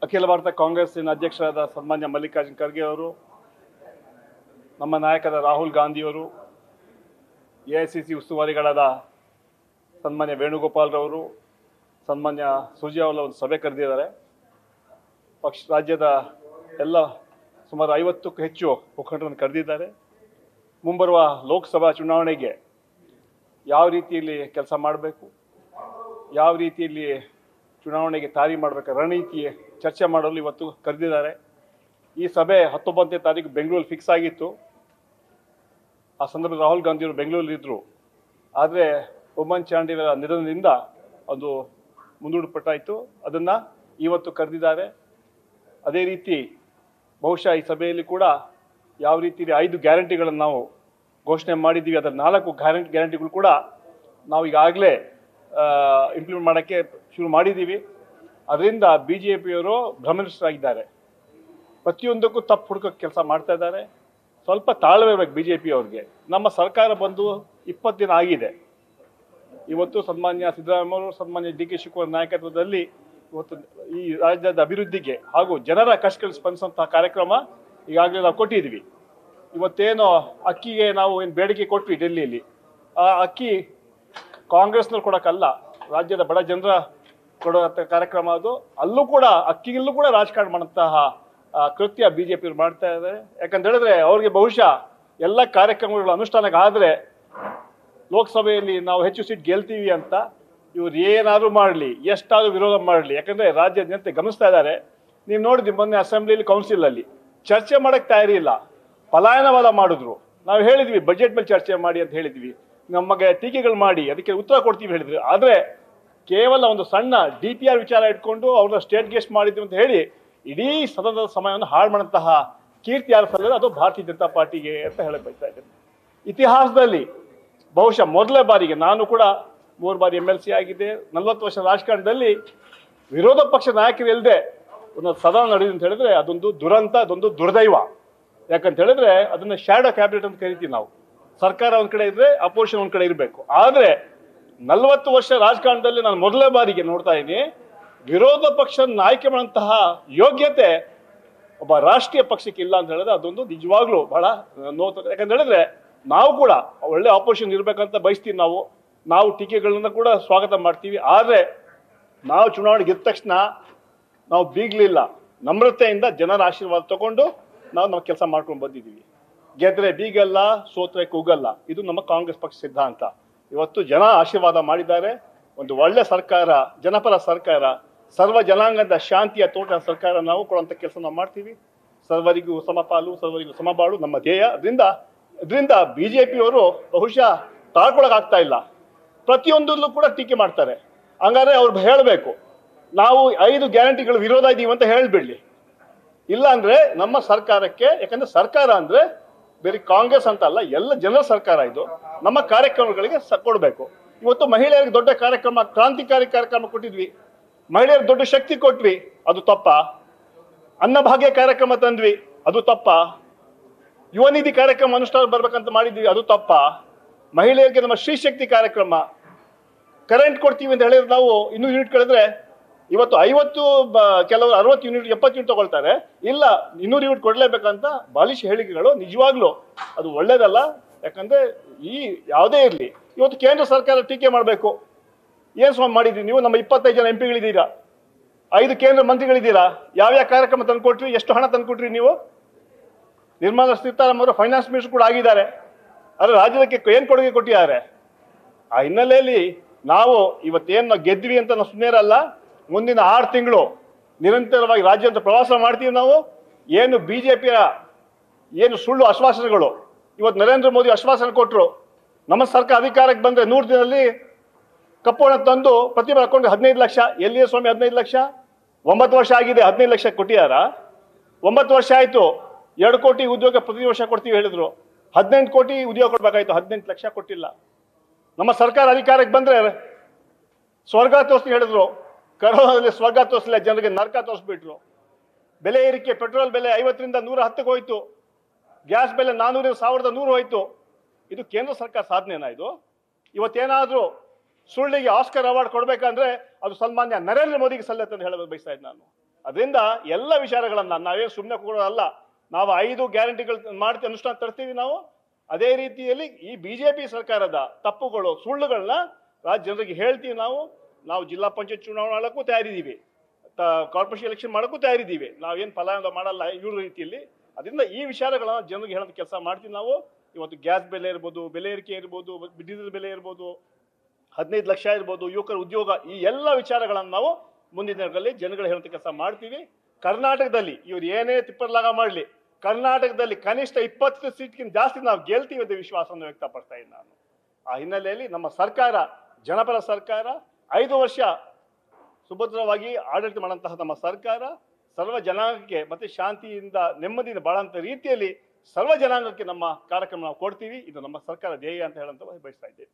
ಅಖಿಲ ಭಾರತ ಕಾಂಗ್ರೆಸ್ಸಿನ ಅಧ್ಯಕ್ಷರಾದ ಸನ್ಮಾನ್ಯ ಮಲ್ಲಿಕಾರ್ಜುನ್ ಖರ್ಗೆ ಅವರು ನಮ್ಮ ನಾಯಕರ ರಾಹುಲ್ ಗಾಂಧಿಯವರು ಎ ಐ ಸಿ ಸಿ ಉಸ್ತುವಾರಿಗಳಾದ ಸನ್ಮಾನ್ಯ ವೇಣುಗೋಪಾಲ್ರವರು ಸನ್ಮಾನ್ಯ ಸುರ್ಜೇವಾಲ ಒಂದು ಸಭೆ ಕರೆದಿದ್ದಾರೆ ಪಕ್ಷ ರಾಜ್ಯದ ಎಲ್ಲ ಸುಮಾರು ಐವತ್ತಕ್ಕೂ ಹೆಚ್ಚು ಮುಖಂಡರನ್ನು ಕರೆದಿದ್ದಾರೆ ಮುಂಬರುವ ಲೋಕಸಭಾ ಚುನಾವಣೆಗೆ ಯಾವ ರೀತಿಯಲ್ಲಿ ಕೆಲಸ ಮಾಡಬೇಕು ಯಾವ ರೀತಿಯಲ್ಲಿ ಚುನಾವಣೆಗೆ ತಾರಿ ಮಾಡಬೇಕು ರಣನೀತಿ ಚರ್ಚೆ ಮಾಡಲು ಇವತ್ತು ಕರೆದಿದ್ದಾರೆ ಈ ಸಭೆ ಹತ್ತೊಂಬತ್ತನೇ ತಾರೀಕು ಬೆಂಗಳೂರಲ್ಲಿ ಫಿಕ್ಸ್ ಆಗಿತ್ತು ಆ ಸಂದರ್ಭದಲ್ಲಿ ರಾಹುಲ್ ಗಾಂಧಿಯವರು ಬೆಂಗಳೂರಲ್ಲಿ ಇದ್ದರು ಆದರೆ ಉಮ್ಮನ್ ಚಾಂಡಿಲ ನಿಧನದಿಂದ ಅದು ಮುಂದೂಡಲ್ಪಟ್ಟಾಯಿತು ಅದನ್ನು ಇವತ್ತು ಕರೆದಿದ್ದಾರೆ ಅದೇ ರೀತಿ ಬಹುಶಃ ಈ ಸಭೆಯಲ್ಲಿ ಕೂಡ ಯಾವ ರೀತಿ ಐದು ಗ್ಯಾರಂಟಿಗಳನ್ನು ನಾವು ಘೋಷಣೆ ಮಾಡಿದ್ದೀವಿ ಅದರ ನಾಲ್ಕು ಗ್ಯಾರಂಟಿ ಗ್ಯಾರಂಟಿಗಳು ಕೂಡ ನಾವು ಈಗಾಗಲೇ ಇಂಪ್ಲಿಮೆಂಟ್ ಮಾಡೋಕ್ಕೆ ಶುರು ಮಾಡಿದ್ದೀವಿ ಅದರಿಂದ ಬಿ ಜೆ ಪಿಯವರು ಭ್ರಮನಿಷ್ಠರಾಗಿದ್ದಾರೆ ಪ್ರತಿಯೊಂದಕ್ಕೂ ತಪ್ಪು ಹುಡುಕೋಕ್ಕೆ ಕೆಲಸ ಮಾಡ್ತಾ ಇದ್ದಾರೆ ಸ್ವಲ್ಪ ತಾಳ್ಮೆ ಇರಬೇಕು ಬಿ ಜೆ ಪಿಯವ್ರಿಗೆ ನಮ್ಮ ಸರ್ಕಾರ ಬಂದು ಇಪ್ಪತ್ತು ದಿನ ಆಗಿದೆ ಇವತ್ತು ಸನ್ಮಾನ್ಯ ಸಿದ್ದರಾಮಯ್ಯವರು ಸನ್ಮಾನ್ಯ ಡಿ ಕೆ ಶಿವಕುಮಾರ್ ನಾಯಕತ್ವದಲ್ಲಿ ಇವತ್ತು ಈ ರಾಜ್ಯದ ಅಭಿವೃದ್ಧಿಗೆ ಹಾಗೂ ಜನರ ಕಷ್ಟಗಳಿಗೆ ಸ್ಪಂದಿಸುವಂತಹ ಕಾರ್ಯಕ್ರಮ ಈಗಾಗಲೇ ನಾವು ಕೊಟ್ಟಿದ್ವಿ ಇವತ್ತೇನು ಅಕ್ಕಿಗೆ ನಾವು ಏನು ಬೇಡಿಕೆ ಕೊಟ್ವಿ ಡೆಲ್ಲಿಯಲ್ಲಿ ಆ ಅಕ್ಕಿ ಕಾಂಗ್ರೆಸ್ನವ್ರು ಕೊಡೋಕ್ಕಲ್ಲ ರಾಜ್ಯದ ಬಡ ಜನರ ಕೊಡುವಂಥ ಕಾರ್ಯಕ್ರಮ ಅದು ಅಲ್ಲೂ ಕೂಡ ಅಕ್ಕಿಗಲ್ಲೂ ಕೂಡ ರಾಜಕಾರಣ ಮಾಡುವಂತಹ ಆ, ಕೃತ್ಯ ಬಿ ಜೆ ಪಿಯವ್ರು ಮಾಡ್ತಾ ಇದ್ದಾರೆ ಯಾಕಂತ ಹೇಳಿದ್ರೆ ಅವ್ರಿಗೆ ಬಹುಶಃ ಎಲ್ಲ ಕಾರ್ಯಕ್ರಮಗಳು ಅನುಷ್ಠಾನಕ್ಕೆ ಆದರೆ ಲೋಕಸಭೆಯಲ್ಲಿ ನಾವು ಹೆಚ್ಚು ಸೀಟ್ ಗೆಲ್ತೀವಿ ಅಂತ ಇವ್ರು ಏನಾದರೂ ಮಾಡಲಿ ಎಷ್ಟಾದರೂ ವಿರೋಧ ಮಾಡಲಿ ಯಾಕಂದರೆ ರಾಜ್ಯದ ಜನತೆ ಗಮನಿಸ್ತಾ ಇದ್ದಾರೆ ನೀವು ನೋಡಿದ್ವಿ ಮೊನ್ನೆ ಅಸೆಂಬ್ಲಿಯಲ್ಲಿ ಕೌನ್ಸಿಲಲ್ಲಿ ಚರ್ಚೆ ಮಾಡೋಕ್ಕೆ ತಯಾರಿ ಇಲ್ಲ ಪಲಾಯನವಾದ ಮಾಡಿದ್ರು ನಾವು ಹೇಳಿದ್ವಿ ಬಜೆಟ್ ಮೇಲೆ ಚರ್ಚೆ ಮಾಡಿ ಅಂತ ಹೇಳಿದ್ವಿ ನಮಗೆ ಟೀಕೆಗಳು ಮಾಡಿ ಅದಕ್ಕೆ ಉತ್ತರ ಕೊಡ್ತೀವಿ ಹೇಳಿದ್ವಿ ಆದರೆ ಕೇವಲ ಒಂದು ಸಣ್ಣ ಡಿ ಪಿ ಆರ್ ವಿಚಾರ ಇಟ್ಕೊಂಡು ಅವ್ರನ್ನ ಸ್ಟೇಟ್ ಗೆಸ್ಟ್ ಮಾಡಿದ್ವಿ ಅಂತ ಹೇಳಿ ಇಡೀ ಸದನದ ಸಮಯವನ್ನು ಹಾಳು ಮಾಡುವಂತಹ ಕೀರ್ತಿ ಯಾರು ಸಲ್ಲದ ಅದು ಭಾರತೀಯ ಜನತಾ ಪಾರ್ಟಿಗೆ ಅಂತ ಹೇಳಕ್ ಬಯಸ್ತಾ ಇದ್ದೇನೆ ಇತಿಹಾಸದಲ್ಲಿ ಬಹುಶಃ ಮೊದಲ ಬಾರಿಗೆ ನಾನು ಕೂಡ ಮೂರು ಬಾರಿ ಎಮ್ ಎಲ್ ಸಿ ಆಗಿದೆ ನಲವತ್ತು ವರ್ಷ ರಾಜಕಾರಣದಲ್ಲಿ ವಿರೋಧ ಪಕ್ಷ ನಾಯಕರು ಇಲ್ಲದೆ ಒಂದು ಸದನ ನಡೆದಿದೆ ಅಂತ ಹೇಳಿದ್ರೆ ಅದೊಂದು ದುರಂತ ಅದೊಂದು ದುರ್ದೈವ ಯಾಕಂತ ಹೇಳಿದ್ರೆ ಅದನ್ನ ಶ್ಯಾಡೋ ಕ್ಯಾಬಿನೆಟ್ ಅಂತ ಕರಿತೀವಿ ನಾವು ಸರ್ಕಾರ ಒಂದ್ ಕಡೆ ಇದ್ರೆ ಅಪೋಸಿಷನ್ ಒಂದ್ ಕಡೆ ಇರಬೇಕು ಆದ್ರೆ ನಲವತ್ತು ವರ್ಷ ರಾಜಕಾರಣದಲ್ಲಿ ನಾನು ಮೊದಲೇ ಬಾರಿಗೆ ನೋಡ್ತಾ ಇದ್ದೀನಿ ವಿರೋಧ ಪಕ್ಷ ಆಯ್ಕೆ ಮಾಡುವಂತಹ ಯೋಗ್ಯತೆ ಒಬ್ಬ ರಾಷ್ಟ್ರೀಯ ಪಕ್ಷಕ್ಕೆ ಇಲ್ಲ ಅಂತ ಹೇಳಿದ್ರೆ ಅದೊಂದು ನಿಜವಾಗ್ಲೂ ಬಹಳ ನೋವು ಯಾಕಂತ ಹೇಳಿದ್ರೆ ನಾವು ಕೂಡ ಒಳ್ಳೆ ಆಪೋಸಿಷನ್ ಇರ್ಬೇಕಂತ ಬಯಸ್ತೀವಿ ನಾವು ನಾವು ಟೀಕೆಗಳನ್ನ ಕೂಡ ಸ್ವಾಗತ ಮಾಡ್ತೀವಿ ಆದರೆ ನಾವು ಚುನಾವಣೆ ಗೆದ್ದ ತಕ್ಷಣ ನಾವು ಬೀಗ್ಲಿಲ್ಲ ನಮ್ರತೆಯಿಂದ ಜನರ ಆಶೀರ್ವಾದ ತಗೊಂಡು ನಾವು ನಮ್ಮ ಕೆಲಸ ಮಾಡ್ಕೊಂಡು ಬಂದಿದ್ದೀವಿ ಗೆದ್ರೆ ಬೀಗಲ್ಲ ಸೋತ್ರೆ ಕೂಗಲ್ಲ ಇದು ನಮ್ಮ ಕಾಂಗ್ರೆಸ್ ಪಕ್ಷ ಸಿದ್ಧಾಂತ ಇವತ್ತು ಜನ ಆಶೀರ್ವಾದ ಮಾಡಿದ್ದಾರೆ ಒಂದು ಒಳ್ಳೆ ಸರ್ಕಾರ ಜನಪರ ಸರ್ಕಾರ ಸರ್ವ ಜನಾಂಗದ ಶಾಂತಿಯ ತೋಟ ಸರ್ಕಾರ ನಾವು ಕೊಡುವಂಥ ಕೆಲಸ ನಾವು ಮಾಡ್ತೀವಿ ಸರ್ವರಿಗೂ ಸಮಪಾಲು ಸರ್ವರಿಗೂ ಸಮಬಾಳು ನಮ್ಮ ಧ್ಯೇಯ ಅದರಿಂದ ಇದರಿಂದ ಬಿ ಜೆ ಪಿಯವರು ಬಹುಶಃ ತಾಳ್ಕೊಳಕ್ಕಾಗ್ತಾ ಇಲ್ಲ ಪ್ರತಿಯೊಂದರಲ್ಲೂ ಕೂಡ ಟೀಕೆ ಮಾಡ್ತಾರೆ ಹಂಗಾದ್ರೆ ಅವ್ರು ಹೇಳಬೇಕು ನಾವು ಐದು ಗ್ಯಾರಂಟಿಗಳು ವಿರೋಧ ಇದೀವಿ ಅಂತ ಹೇಳ್ಬಿಡ್ಲಿ ಇಲ್ಲ ಅಂದ್ರೆ ನಮ್ಮ ಸರ್ಕಾರಕ್ಕೆ ಯಾಕಂದ್ರೆ ಸರ್ಕಾರ ಅಂದ್ರೆ ಬೇರೆ ಕಾಂಗ್ರೆಸ್ ಅಂತ ಅಲ್ಲ ಎಲ್ಲ ಜನರ ಸರ್ಕಾರ ಇದು ನಮ್ಮ ಕಾರ್ಯಕ್ರಮಗಳಿಗೆ ಸ- ಕೊಡ್ಬೇಕು ಇವತ್ತು ಮಹಿಳೆಯರಿಗೆ ದೊಡ್ಡ ಕಾರ್ಯಕ್ರಮ ಕ್ರಾಂತಿಕಾರಿ ಕಾರ್ಯಕ್ರಮ ಕೊಟ್ಟಿದ್ವಿ ಮಹಿಳೆಯರಿಗೆ ದೊಡ್ಡ ಶಕ್ತಿ ಕೊಟ್ವಿ ಅದು ತಪ್ಪ ಅನ್ನಭಾಗ್ಯ ಕಾರ್ಯಕ್ರಮ ತಂದ್ವಿ ಅದು ತಪ್ಪ ಯುವ ನಿಧಿ ಕಾರ್ಯಕ್ರಮ ಅನುಷ್ಠಾನ ಬರ್ಬೇಕಂತ ಮಾಡಿದ್ವಿ ಅದು ತಪ್ಪ ಮಹಿಳೆಯರಿಗೆ ನಮ್ಮ ಶ್ರೀಶಕ್ತಿ ಕಾರ್ಯಕ್ರಮ ಕರೆಂಟ್ ಕೊಡ್ತೀವಿ ಅಂತ ಹೇಳಿದ್ರೆ ನಾವು ಇನ್ನೂರು ಯೂನಿಟ್ ಕಳೆದ್ರೆ ಇವತ್ತು ಐವತ್ತು ಬ- ಕೆಲವರು ಅರವತ್ತು ಯೂನಿಟ್ ಎಪ್ಪತ್ತು ಯೂನಿಟ್ ತಗೊಳ್ತಾರೆ ಇಲ್ಲ ಇನ್ನೂರು ಯೂನಿಟ್ ಕೊಡಲೇಬೇಕಂತ ಬಾಲಿಶ್ ಹೇಳಿಕೆಗಳು ನಿಜವಾಗ್ಲೂ ಅದು ಒಳ್ಳೇದಲ್ಲ ಯಾಕಂದ್ರೆ ಈ ಯಾವುದೇ ಇರಲಿ ಇವತ್ತು ಕೇಂದ್ರ ಸರ್ಕಾರ ಟೀಕೆ ಮಾಡಬೇಕು ಏನು ಸ್ವಾಮಿ ಮಾಡಿದ್ರಿ ನೀವು ನಮ್ಮ ಇಪ್ಪತ್ತೈದು ಜನ ಎಂ ಪಿಗಳಿದ್ದೀರಾ ಐದು ಕೇಂದ್ರ ಮಂತ್ರಿಗಳಿದ್ದೀರಾ ಯಾವ್ಯಾವ ಕಾರ್ಯಕ್ರಮ ತಂದುಕೊಟ್ರಿ ಎಷ್ಟು ಹಣ ತಂದುಕೊಟ್ರಿ ನೀವು ನಿರ್ಮಲಾ ಸೀತಾರಾಮನ್ ಅವರು ಫೈನಾನ್ಸ್ ಮಿನಿಸ್ಟರ್ ಕೂಡ ಆಗಿದ್ದಾರೆ ಆದರೆ ರಾಜ್ಯದಕ್ಕೆ ಏನು ಕೊಡುಗೆ ಕೊಟ್ಟಿದ್ದಾರೆ ಆ ಹಿನ್ನೆಲೆಯಲ್ಲಿ ನಾವು ಇವತ್ತೇನು ನಾವು ಗೆದ್ವಿ ಅಂತ ನಾವು ಸುಮ್ಮನೆ ಇರಲ್ಲ ಮುಂದಿನ ಆರು ತಿಂಗಳು ನಿರಂತರವಾಗಿ ರಾಜ್ಯದ ಪ್ರವಾಸ ಮಾಡ್ತೀವಿ ನಾವು ಏನು ಬಿ ಜೆ ಪಿಯ ಏನು ಸುಳ್ಳು ಆಶ್ವಾಸನೆಗಳು ಇವತ್ತು ನರೇಂದ್ರ ಮೋದಿ ಆಶ್ವಾಸನೆ ಕೊಟ್ಟರು ನಮ್ಮ ಸರ್ಕಾರ ಅಧಿಕಾರಕ್ಕೆ ಬಂದರೆ ನೂರು ದಿನದಲ್ಲಿ ಕಪ್ಪು ಹಣ ತಂದು ಪ್ರತಿಭೆ ಹಾಕೊಂಡು ಹದಿನೈದು ಲಕ್ಷ ಎಲ್ಲಿಯೇ ಸ್ವಾಮಿ ಹದಿನೈದು ಲಕ್ಷ ಒಂಬತ್ತು ವರ್ಷ ಆಗಿದೆ ಹದಿನೈದು ಲಕ್ಷ ಕೊಟ್ಟಿದ್ದಾರಾ ಒಂಬತ್ತು ವರ್ಷ ಆಯಿತು ಎರಡು ಕೋಟಿ ಉದ್ಯೋಗ ಪ್ರತಿ ವರ್ಷ ಕೊಡ್ತೀವಿ ಹೇಳಿದ್ರು ಹದಿನೆಂಟು ಕೋಟಿ ಉದ್ಯೋಗ ಕೊಡಬೇಕಾಯ್ತು ಹದಿನೆಂಟು ಲಕ್ಷ ಕೊಟ್ಟಿಲ್ಲ ನಮ್ಮ ಸರ್ಕಾರ ಅಧಿಕಾರಕ್ಕೆ ಬಂದ್ರೆ ಸ್ವರ್ಗ ತೋರಿಸಿ ಹೇಳಿದ್ರು ಕರೋನಾದಲ್ಲಿ ಸ್ವರ್ಗ ತೋರಿಸಲಿಲ್ಲ ಜನರಿಗೆ ನರಕ ತೋರಿಸ್ಬಿಟ್ರು ಬೆಲೆ ಏರಿಕೆ ಪೆಟ್ರೋಲ್ ಬೆಲೆ ಐವತ್ತರಿಂದ ನೂರ ಹತ್ತಕ್ಕೆ ಹೋಯ್ತು ಗ್ಯಾಸ್ ಬೆಲೆ ನಾನ್ನೂರಿಂದ ಸಾವಿರದ ನೂರು ಹೋಯ್ತು ಇದು ಕೇಂದ್ರ ಸರ್ಕಾರ ಸಾಧನೆನಾ ಇದು ಇವತ್ತೇನಾದ್ರೂ ಸುಳ್ಳಿಗೆ ಆಸ್ಕರ್ ಅವಾರ್ಡ್ ಕೊಡ್ಬೇಕಂದ್ರೆ ಅದು ಸನ್ಮಾನ್ಯ ನರೇಂದ್ರ ಮೋದಿಗೆ ಸಲ್ಲತ್ತೆ ಅಂತ ಹೇಳಬೇಕು ಬಯಸ್ತಾ ಇದ್ದೆ ನಾನು ಅದರಿಂದ ಎಲ್ಲ ವಿಚಾರಗಳನ್ನ ನಾವೇನು ಸುಮ್ಮನೆ ಕೂಡೋದಲ್ಲ ನಾವು ಐದು ಗ್ಯಾರಂಟಿಗಳು ಮಾಡ್ತೀವಿ ಅನುಷ್ಠಾನ ತರ್ತೀವಿ ನಾವು ಅದೇ ರೀತಿಯಲ್ಲಿ ಈ ಬಿಜೆಪಿ ಸರ್ಕಾರದ ತಪ್ಪುಗಳು ಸುಳ್ಳುಗಳನ್ನ ರಾಜ್ಯ ಜನರಿಗೆ ಹೇಳ್ತೀವಿ ನಾವು ನಾವು ಜಿಲ್ಲಾ ಪಂಚಾಯತ್ ಚುನಾವಣೆ ಮಾಡೋಕ್ಕೂ ತಯಾರಿದ್ದೀವಿ ಕಾರ್ಪೊರೇಷನ್ ಎಲೆಕ್ಷನ್ ಮಾಡೋಕ್ಕೂ ತಯಾರಿದ್ದೀವಿ ನಾವೇನು ಫಲಾನುಭವ ಮಾಡಲ್ಲ ಇವ್ರ ರೀತಿಯಲ್ಲಿ ಅದರಿಂದ ಈ ವಿಚಾರಗಳನ್ನ ಜನರಿಗೆ ಹೇಳೋದು ಕೆಲಸ ಮಾಡ್ತೀವಿ ನಾವು ಇವತ್ತು ಗ್ಯಾಸ್ ಬೆಲೆ ಇರ್ಬೋದು ಬೆಲೆ ಏರಿಕೆ ಇರ್ಬೋದು ಡೀಸೆಲ್ ಬೆಲೆ ಇರ್ಬೋದು ಹದಿನೈದು ಲಕ್ಷ ಇರ್ಬೋದು ಯುವಕರ ಉದ್ಯೋಗ ಈ ಎಲ್ಲ ವಿಚಾರಗಳನ್ನು ನಾವು ಮುಂದಿನ ದಿನಗಳಲ್ಲಿ ಜನಗಳು ಹೇಳುವಂಥ ಕೆಲಸ ಮಾಡ್ತೀವಿ ಕರ್ನಾಟಕದಲ್ಲಿ ಇವ್ರು ಏನೇ ತಿಪ್ಪರ್ಲಾಗ ಮಾಡಲಿ ಕರ್ನಾಟಕದಲ್ಲಿ ಕನಿಷ್ಠ ಇಪ್ಪತ್ತು ಸೀಟ್ಗಿಂತ ಜಾಸ್ತಿ ನಾವು ಗೆಲ್ತೀವಿ ಅಂತ ವಿಶ್ವಾಸವನ್ನು ವ್ಯಕ್ತಪಡ್ತಾ ಇದ್ದೀನಿ ನಾನು ಆ ಹಿನ್ನೆಲೆಯಲ್ಲಿ ನಮ್ಮ ಸರ್ಕಾರ ಜನಪರ ಸರ್ಕಾರ ಐದು ವರ್ಷ ಸುಭದ್ರವಾಗಿ ಆಡಳಿತ ಮಾಡುವಂತಹ ನಮ್ಮ ಸರ್ಕಾರ ಸರ್ವ ಜನಾಂಗಕ್ಕೆ ಮತ್ತೆ ಶಾಂತಿಯಿಂದ ನೆಮ್ಮದಿಯಿಂದ ಬಾಳಂತ ರೀತಿಯಲ್ಲಿ ಸರ್ವ ಜನಾಂಗಕ್ಕೆ ನಮ್ಮ ಕಾರ್ಯಕ್ರಮ ನಾವು ಕೊಡ್ತೀವಿ ಇದು ನಮ್ಮ ಸರ್ಕಾರ ಧ್ಯೇಯ ಅಂತ ಹೇಳಂತ ಬಯಸ್ತಾ ಇದ್ದೇವೆ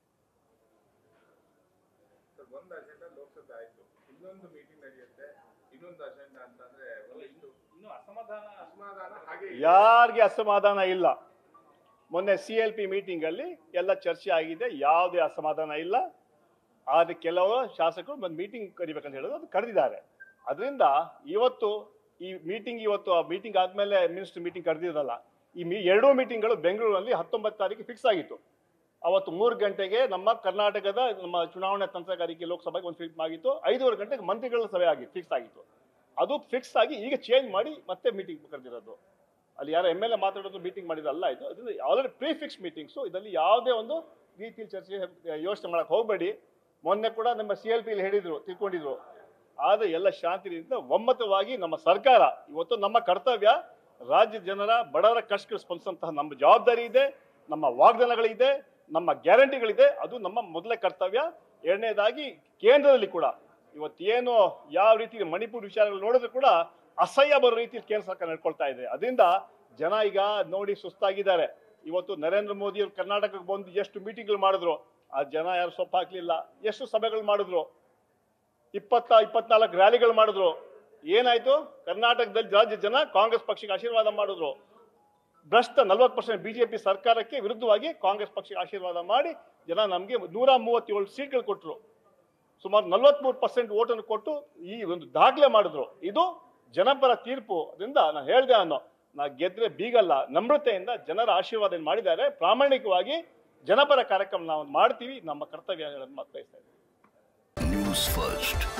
ಸರ್ ಒಂದು ಅಜೆಂಡಾ ಲೋಕಸಭೆ ಆಯ್ತು ಇನ್ನೊಂದು ಮೀಟಿಂಗ್ ನಡೆಯುತ್ತೆ ಇನ್ನೊಂದು ಅಜೆಂಡಾ ಅಂತಂದ್ರೆ ಒಂದಿಷ್ಟು ಇನ್ನು ಅಸಮಾಧಾನ ಅಸಮಾಧಾನ ಹಾಗೆ ಇದೆ. ಯಾರಿಗೆ ಅಸಮಾಧಾನ ಇಲ್ಲ ಮೊನ್ನೆ ಸಿ ಎಲ್ ಪಿ ಮೀಟಿಂಗ್ ಅಲ್ಲಿ ಎಲ್ಲ ಚರ್ಚೆ ಆಗಿದೆ ಯಾವುದೇ ಅಸಮಾಧಾನ ಇಲ್ಲ ಆದ್ರೆ ಕೆಲವು ಶಾಸಕರು ಒಂದು ಮೀಟಿಂಗ್ ಕರಿಬೇಕಂತ ಹೇಳೋದು ಅದು ಕರೆದಿದ್ದಾರೆ ಅದರಿಂದ ಇವತ್ತು ಈ ಮೀಟಿಂಗ್ ಇವತ್ತು ಆ ಮೀಟಿಂಗ್ ಆದ್ಮೇಲೆ ಮಿನಿಸ್ಟರ್ ಮೀಟಿಂಗ್ ಕರೆದಿರಲ್ಲ ಈ ಮೀ ಎರಡೂ ಮೀಟಿಂಗ್ಗಳು ಬೆಂಗಳೂರಲ್ಲಿ ಹತ್ತೊಂಬತ್ತು ತಾರೀಕು ಫಿಕ್ಸ್ ಆಗಿತ್ತು ಅವತ್ತು ಮೂರು ಗಂಟೆಗೆ ನಮ್ಮ ಕರ್ನಾಟಕದ ನಮ್ಮ ಚುನಾವಣಾ ತಂತ್ರಗಾರಿಕೆ ಲೋಕಸಭೆಗೆ ಒಂದು ಫಿಕ್ಸ್ ಆಗಿತ್ತು ಐದೂವರೆ ಗಂಟೆಗೆ ಮಂತ್ರಿಗಳ ಸಭೆ ಆಗಿ ಫಿಕ್ಸ್ ಆಗಿತ್ತು ಅದು ಫಿಕ್ಸ್ ಆಗಿ ಈಗ ಚೇಂಜ್ ಮಾಡಿ ಮತ್ತೆ ಮೀಟಿಂಗ್ ಕರೆದಿರೋದು ಅಲ್ಲಿ ಯಾರೋ ಎಮ್ ಎಲ್ ಎ ಮಾತಾಡೋದು ಮೀಟಿಂಗ್ ಮಾಡಿರಲ್ಲ ಇದು ಅದರಿಂದ ಆಲ್ರೆಡಿ ಪ್ರೀ ಫಿಕ್ಸ್ ಮೀಟಿಂಗ್ಸು ಇದರಲ್ಲಿ ಯಾವುದೇ ಒಂದು ರೀತಿಯಲ್ಲಿ ಚರ್ಚೆ ಯೋಚನೆ ಮಾಡಕ್ಕೆ ಹೋಗಬೇಡಿ ಮೊನ್ನೆ ಕೂಡ ನಮ್ಮ ಸಿ ಎಲ್ ಪಿಲಿ ಹೇಳಿದ್ರು ತಿಳ್ಕೊಂಡಿದ್ರು ಆದರೆ ಎಲ್ಲ ಶಾಂತಿಯಿಂದ ಒಮ್ಮತವಾಗಿ ನಮ್ಮ ಸರ್ಕಾರ ಇವತ್ತು ನಮ್ಮ ಕರ್ತವ್ಯ ರಾಜ್ಯ ಜನರ ಬಡವರ ಕಷ್ಟಗಳು ಸ್ಪಂದಿಸುವಂತಹ ನಮ್ಮ ಜವಾಬ್ದಾರಿ ಇದೆ ನಮ್ಮ ವಾಗ್ದಾನಗಳಿದೆ ನಮ್ಮ ಗ್ಯಾರಂಟಿಗಳಿದೆ ಅದು ನಮ್ಮ ಮೊದಲ ಕರ್ತವ್ಯ ಎರಡನೇದಾಗಿ ಕೇಂದ್ರದಲ್ಲಿ ಕೂಡ ಇವತ್ತೇನು ಯಾವ ರೀತಿ ಮಣಿಪುರ ವಿಚಾರಗಳು ನೋಡಿದ್ರೆ ಕೂಡ ಅಸಹ್ಯ ಬರೋ ರೀತಿಯಲ್ಲಿ ಕೇಂದ್ರ ಸರ್ಕಾರ ನಡ್ಕೊಳ್ತಾ ಇದೆ ಅದರಿಂದ ಜನ ಈಗ ನೋಡಿ ಸುಸ್ತಾಗಿದ್ದಾರೆ ಇವತ್ತು ನರೇಂದ್ರ ಮೋದಿ ಅವರು ಕರ್ನಾಟಕಕ್ಕೆ ಬಂದು ಎಷ್ಟು ಮೀಟಿಂಗ್ಗಳು ಮಾಡಿದ್ರು ಆ ಜನ ಯಾರು ಸೊಪ್ಪು ಹಾಕ್ಲಿಲ್ಲ ಎಷ್ಟು ಸಭೆಗಳು ಮಾಡಿದ್ರು ಇಪ್ಪತ್ತ ಇಪ್ಪತ್ನಾಲ್ಕು ರ್ಯಾಲಿಗಳು ಮಾಡಿದ್ರು ಏನಾಯ್ತು ಕರ್ನಾಟಕದಲ್ಲಿ ರಾಜ್ಯ ಜನ ಕಾಂಗ್ರೆಸ್ ಪಕ್ಷಕ್ಕೆ ಆಶೀರ್ವಾದ ಮಾಡಿದ್ರು ಭ್ರಷ್ಟ ನಲ್ವತ್ತು ಪರ್ಸೆಂಟ್ ಬಿಜೆಪಿ ಸರ್ಕಾರಕ್ಕೆ ವಿರುದ್ಧವಾಗಿ ಕಾಂಗ್ರೆಸ್ ಪಕ್ಷಕ್ಕೆ ಆಶೀರ್ವಾದ ಮಾಡಿ ಜನ ನಮಗೆ ನೂರ ಮೂವತ್ತೇಳು ಸೀಟ್ಗಳು ಕೊಟ್ಟರು ಸುಮಾರು ನಲವತ್ಮೂರು ಪರ್ಸೆಂಟ್ ಓಟನ್ನು ಕೊಟ್ಟು ಈ ಒಂದು ದಾಖಲೆ ಮಾಡಿದ್ರು ಇದು ಜನಪರ ತೀರ್ಪು ಅದರಿಂದ ನಾನು ಹೇಳ್ದೆ ಅನ್ನೋ ನಾ ಗೆದ್ರೆ ಬೀಗಲ್ಲ ನಮ್ರತೆಯಿಂದ ಜನರ ಆಶೀರ್ವಾದ ಏನ್ ಮಾಡಿದ್ದಾರೆ ಪ್ರಾಮಾಣಿಕವಾಗಿ ಜನಪರ ಕಾರ್ಯಕ್ರಮ ನಾವು ಮಾಡ್ತೀವಿ ನಮ್ಮ ಕರ್ತವ್ಯ ಹೇಳೋದು ಮಾತ್ರ ಇಷ್ಟ ನ್ಯೂಸ್ ಫಸ್ಟ್